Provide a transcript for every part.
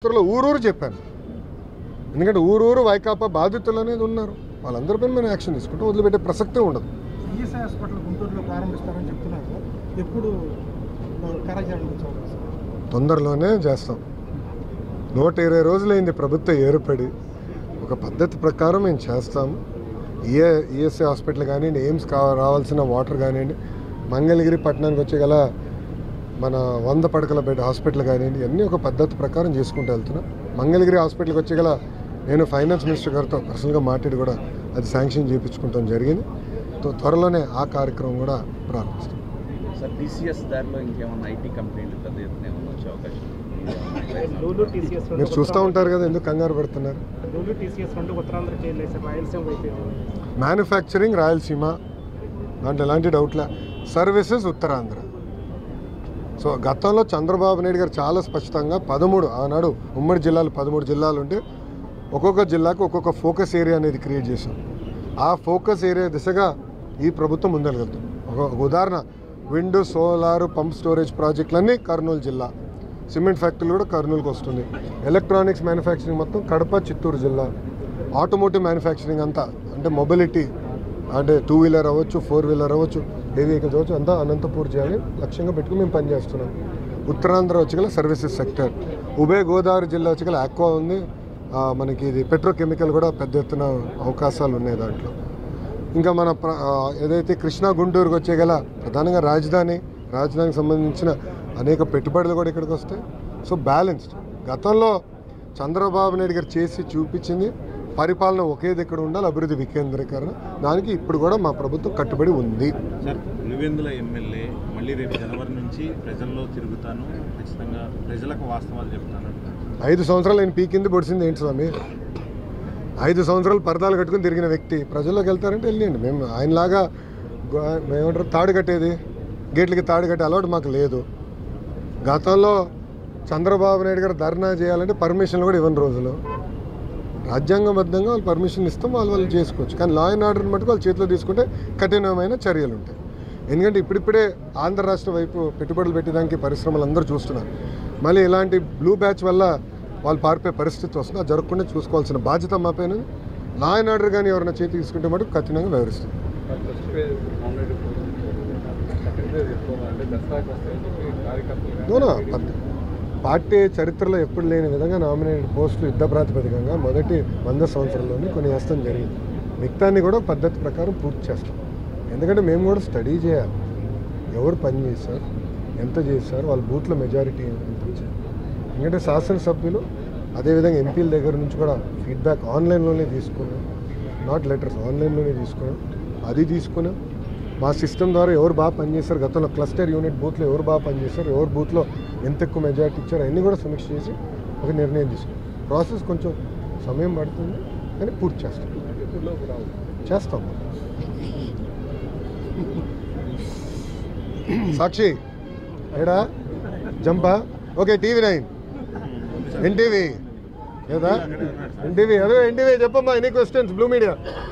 పాదయాత్రలో ఊరూరు చెప్పాను ఎందుకంటే ఊరూరు వైకాపా బాధితులు అనేది ఉన్నారు వాళ్ళందరిపైన మేము యాక్షన్ తీసుకుంటాం వదిలిపెట్టే ప్రసక్తే ఉండదు ఈఎస్ఐ హాస్పిటల్ గుంటూరులో ప్రారంభిస్తారని చెప్తున్నారు ఎప్పుడు కార్యాచరణ చూడాలి తొందరలోనే చేస్తాం నూట ఇరవై రోజులైంది ప్రభుత్వం ఏర్పడి ఒక పద్ధతి ప్రకారం మేము చేస్తాము ఏ ఈఎస్ఐ హాస్పిటల్ కానివ్వండి ఎయిమ్స్ కా రావాల్సిన వాటర్ కానివ్వండి మంగళగిరి పట్టణానికి వచ్చే గల మన వంద పడకల బెడ్ హాస్పిటల్ కానివ్వండి అన్నీ ఒక పద్ధతి ప్రకారం చేసుకుంటూ వెళ్తున్నాం మంగళగిరి హాస్పిటల్కి వచ్చే గల నేను ఫైనాన్స్ మినిస్టర్ గారితో పర్సనల్గా మాట్లాడి కూడా అది శాంక్షన్ చేయించుకుంటాం జరిగింది తో- త్వరలోనే ఆ కార్యక్రమం కూడా ప్రారంభిస్తాం సార్ టీసీఎస్ దారిలో ఇంకేమన్నా ఐటీ కంపెనీలు పెద్ద ఎత్తున ఏమన్నా వచ్చే అవకాశం లూలు టీసీఎస్ మీరు చూస్తూ ఉంటారు కదా ఎందుకు కంగారు పడుతున్నారు లూలు టీసీఎస్ రెండు ఉత్తరాంధ్రకి వెళ్ళేసి సార్ రాయలసీమ అయిపోయింది మ్యానుఫ్యాక్చరింగ్ రాయలసీమ దాంట్లో ఎలాంటి డౌట్లే సర్వీసెస్ ఉత్తరాంధ్ర సో గతంలో చంద్రబాబు నాయుడు గారు చాలా స్పష్టంగా పదమూడు ఆనాడు ఉమ్మడి జిల్లాలు పదమూడు జిల్లాలు ఉంటే ఒక్కొక్క జిల్లాకు ఒక్కొక్క ఫోకస్ ఏరియా అనేది క్రియేట్ చేశాం ఆ ఫోకస్ ఏరియా దిశగా ఈ ప్రభుత్వం ముందరగలుగుతుంది ఒక ఒక ఉదాహరణ విండ్ సోలార్ పంప్ స్టోరేజ్ ప్రాజెక్టులన్నీ కర్నూలు జిల్లా సిమెంట్ ఫ్యాక్టరీలు కూడా కర్నూలుకి వస్తుంది ఎలక్ట్రానిక్స్ మ్యానుఫ్యాక్చరింగ్ మొత్తం కడప చిత్తూరు జిల్లా ఆటోమోటివ్ మ్యానుఫ్యాక్చరింగ్ అంతా అంటే మొబిలిటీ అంటే టూ వీలర్ అవ్వచ్చు ఫోర్ వీలర్ అవ్వచ్చు ఏ వెహికల్స్ అవ్వచ్చు అంతా అనంతపూర్ చేయాలి లక్ష్యంగా పెట్టుకుని మేము పనిచేస్తున్నాం ఉత్తరాంధ్ర వచ్చి గల సర్వీసెస్ సెక్టర్ ఉభయ గోదావరి జిల్లా వచ్చి గల ఆక్వా ఉంది ఆ, మనకి ఇది పెట్రోకెమికల్ కూడా పెద్ద ఎత్తున అవకాశాలు ఉన్నాయి దాంట్లో ఇంకా మన ప్ర- ఆ, ఏదైతే కృష్ణా గుంటూరుకు వచ్చే గల ప్రధానంగా రాజధాని రాజధానికి సంబంధించిన అనేక పెట్టుబడులు కూడా ఇక్కడికి వస్తాయి సో బ్యాలెన్స్డ్ గతంలో చంద్రబాబు నాయుడు గారు చేసి చూపించింది పరిపాలన ఒకే దగ్గర ఉండాలి అభివృద్ధి వికేంద్రీకరణ దానికి ఇప్పుడు కూడా మా ప్రభుత్వం కట్టుబడి ఉంది సార్ పులివెందుల ఎమ్మెల్యే మళ్ళీ రేపు జనవరి నుంచి ప్రజల్లో తిరుగుతాను ఖచ్చితంగా ప్రజలకు వాస్తవాలు చెప్తాను అంటున్నారు. ఐదు సంవత్సరాలు ఆయన పీకింది పొడిచింది ఏంటి స్వామి ఐదు సంవత్సరాలు పరదాలు కట్టుకుని తిరిగిన వ్యక్తి ప్రజల్లోకి వెళ్తారంటే వెళ్ళండి మేము ఆయనలాగా గో- మేమంటారు తాడు కట్టేది గేట్లకి తాడు కట్టే అలవాటు మాకు లేదు గతంలో చంద్రబాబు నాయుడు గారు ధర్నా చేయాలంటే పర్మిషన్లు కూడా ఇవ్వని రోజులు రాజ్యాంగబద్ధంగా వాళ్ళు పర్మిషన్ ఇస్తాం వాళ్ళు వాళ్ళు చేసుకోవచ్చు కానీ లా అండ్ ఆర్డర్ మటుకు వాళ్ళు చేతిలో తీసుకుంటే కఠినమైన చర్యలు ఉంటాయి ఎందుకంటే ఇప్పుడిప్పుడే ఆంధ్ర రాష్ట్ర వైపు పెట్టుబడులు పెట్టడానికి పరిశ్రమలు అందరూ చూస్తున్నారు మళ్ళీ ఇలాంటి బ్లూ బ్యాచ్ వల్ల వాళ్ళు పారిపోయే పరిస్థితి వస్తుంది అది జరగకుండా చూసుకోవాల్సిన బాధ్యత మా పైన ఉంది. లా అండ్ ఆర్డర్ కానీ ఎవరైనా చేతి తీసుకుంటే మటుకు కఠినంగా వ్యవహరిస్తుంది నోనా పద్- పార్టీ చరిత్రలో ఎప్పుడు లేని విధంగా నామినేటెడ్ పోస్టులు యుద్ధ ప్రాతిపదికంగా మొదటి వంద సంవత్సరంలోనే కొన్ని వేస్తాం జరిగింది మిగతాన్ని కూడా పద్ధతి ప్రకారం పూర్తి చేస్తాం ఎందుకంటే మేము కూడా స్టడీ చేయాలి ఎవరు పని చేశారు ఎంత చేశారు వాళ్ళ బూత్ల మెజారిటీ ఎంత వచ్చారు ఎందుకంటే శాసనసభ్యులు అదేవిధంగా ఎంపీల దగ్గర నుంచి కూడా ఫీడ్బ్యాక్ ఆన్లైన్లోనే తీసుకున్నాం నాట్ లెటర్స్ ఆన్లైన్లోనే తీసుకున్నాం అది తీసుకున్నాం మా సిస్టమ్ ద్వారా ఎవరు బాగా పనిచేశారు గతంలో క్లస్టర్ యూనిట్ బూత్లో ఎవరు బాగా పనిచేశారు ఎవరు బూత్లో ఎంత ఎక్కువ మెజారిటీ ఇచ్చారు అన్నీ కూడా సమీక్ష చేసి ఒక నిర్ణయం తీసుకున్నాం ప్రాసెస్ కొంచెం సమయం పడుతుంది కానీ పూర్తి చేస్తాం చేస్తాం సాక్షి ఏడా జంపా ఓకే టీవీ నైన్ ఎన్టీవీ ఏదా ఎన్టీవీ అదే ఎన్టీవీ చెప్పమ్మా ఎనీ క్వశ్చన్స్ బ్లూ మీడియా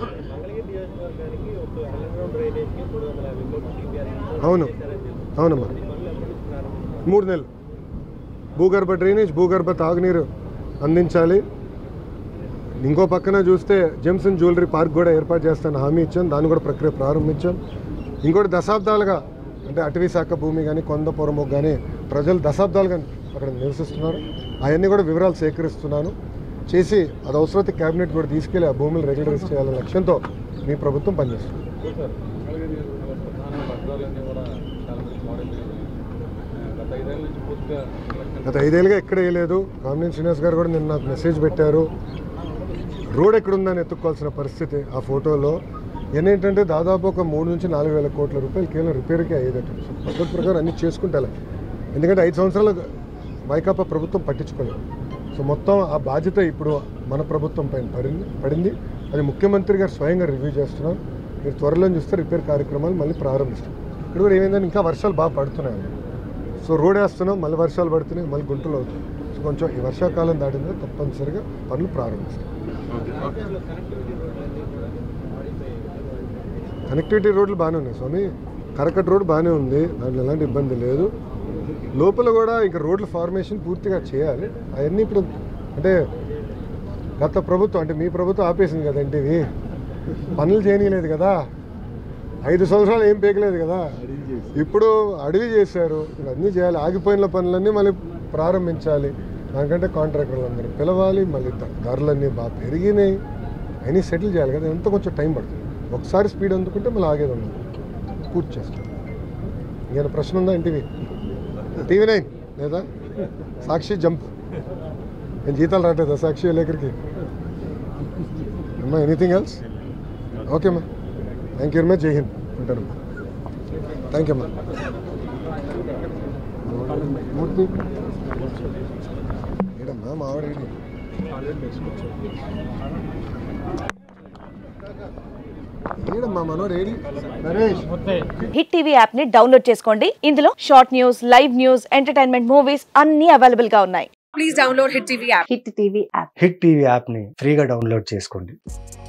అవును అవునమ్మా మూడు నెలలు భూగర్భ డ్రైనేజ్ భూగర్భ తాగునీరు అందించాలి ఇంకో పక్కన చూస్తే జెమ్సన్ జ్యువెలరీ పార్క్ కూడా ఏర్పాటు చేస్తాను హామీ ఇచ్చాం దాన్ని కూడా ప్రక్రియ ప్రారంభించాం ఇంకోటి దశాబ్దాలుగా అంటే అటవీ శాఖ భూమి కానీ కొంద పొరముకు కానీ ప్రజలు దశాబ్దాలుగా అక్కడ నివసిస్తున్నారు అవన్నీ కూడా వివరాలు సేకరిస్తున్నాను చేసి అది అవసరమైతే క్యాబినెట్ కూడా తీసుకెళ్ళి ఆ భూములు రెగ్యులరైజ్ చేయాలనే లక్ష్యంతో మీ ప్రభుత్వం పనిచేస్తుంది గత ఐదేళ్ళుగా ఎక్కడ వేయలేదు కామినేని శ్రీనివాస్ గారు కూడా నిన్న నాకు మెసేజ్ పెట్టారు రోడ్ ఎక్కడుందని ఎత్తుక్కోవాల్సిన పరిస్థితి ఆ ఫోటోలో ఏంటంటే దాదాపు ఒక మూడు నుంచి నాలుగు వేల కోట్ల రూపాయలు కేవలం రిపేర్కి అయ్యేదట సో పద్ధతి ప్రకారం అన్ని చేసుకుంటే అలా ఎందుకంటే ఐదు సంవత్సరాలు వైకాపా ప్రభుత్వం పట్టించుకోలేదు సో మొత్తం ఆ బాధ్యత ఇప్పుడు మన ప్రభుత్వం పైన పడింది పడింది అది ముఖ్యమంత్రి గారు స్వయంగా రివ్యూ చేస్తున్నారు మీరు త్వరలో చూస్తే రిపేర్ కార్యక్రమాలు మళ్ళీ ప్రారంభిస్తాం ఇక్కడ కూడా ఏమైందంటే ఇంకా వర్షాలు బాగా పడుతున్నాయి సో రోడ్ వేస్తున్నాం మళ్ళీ వర్షాలు పడుతున్నాయి మళ్ళీ గుంటలు అవుతాయి సో కొంచెం ఈ వర్షాకాలం దాటిందో తప్పనిసరిగా పనులు ప్రారంభిస్తాం కనెక్టివిటీ రోడ్లు బాగానే ఉన్నాయి స్వామి కరకట్ రోడ్ బాగానే ఉంది దాంట్లో ఎలాంటి ఇబ్బంది లేదు లోపల కూడా ఇంకా రోడ్ల ఫార్మేషన్ పూర్తిగా చేయాలి అవన్నీ ఇప్పుడు అంటే గత ప్రభుత్వం అంటే మీ ప్రభుత్వం ఆపేసింది కదండి ఇవి పనులు చేయనీయలేదు కదా ఐదు సంవత్సరాలు ఏం పీకలేదు కదా ఇప్పుడు అడవి చేశారు ఇవన్నీ చేయాలి ఆగిపోయిన పనులన్నీ మళ్ళీ ప్రారంభించాలి దానికంటే కాంట్రాక్టర్లు అందరూ పిలవాలి మళ్ళీ ద- ధరలన్నీ బాగా పెరిగినాయి అన్నీ సెటిల్ చేయాలి కదా ఎంత కొంచెం టైం పడుతుంది ఒకసారి స్పీడ్ అందుకుంటే మళ్ళీ ఆగేది ఉండదు పూర్తి చేస్తాం ఇంకేమైనా ప్రశ్న ఉందా ఇంటివి టీవీ నైన్ లేదా సాక్షి జంప్ నేను జీతాలు రావట్లేదా సాక్షి విలేకరికి అమ్మా ఎనీథింగ్ ఎల్స్ ఓకే అమ్మా thank you very much Jai Hind ఉంటానమ్మా థ్యాంక్ యూ అమ్మా మూర్తి ఏడమ్మా మా ఆవిడ ఏడి ఏడమ్మా మనోడు ఏడి నరేష్ హిట్ టీవీ యాప్ ని డౌన్లోడ్ చేసుకోండి ఇందులో short news live news entertainment movies అన్ని అవైలబుల్ గా ఉన్నాయి హిట్ టీవీ యాప్ని ఫ్రీగా డౌన్లోడ్ చేసుకోండి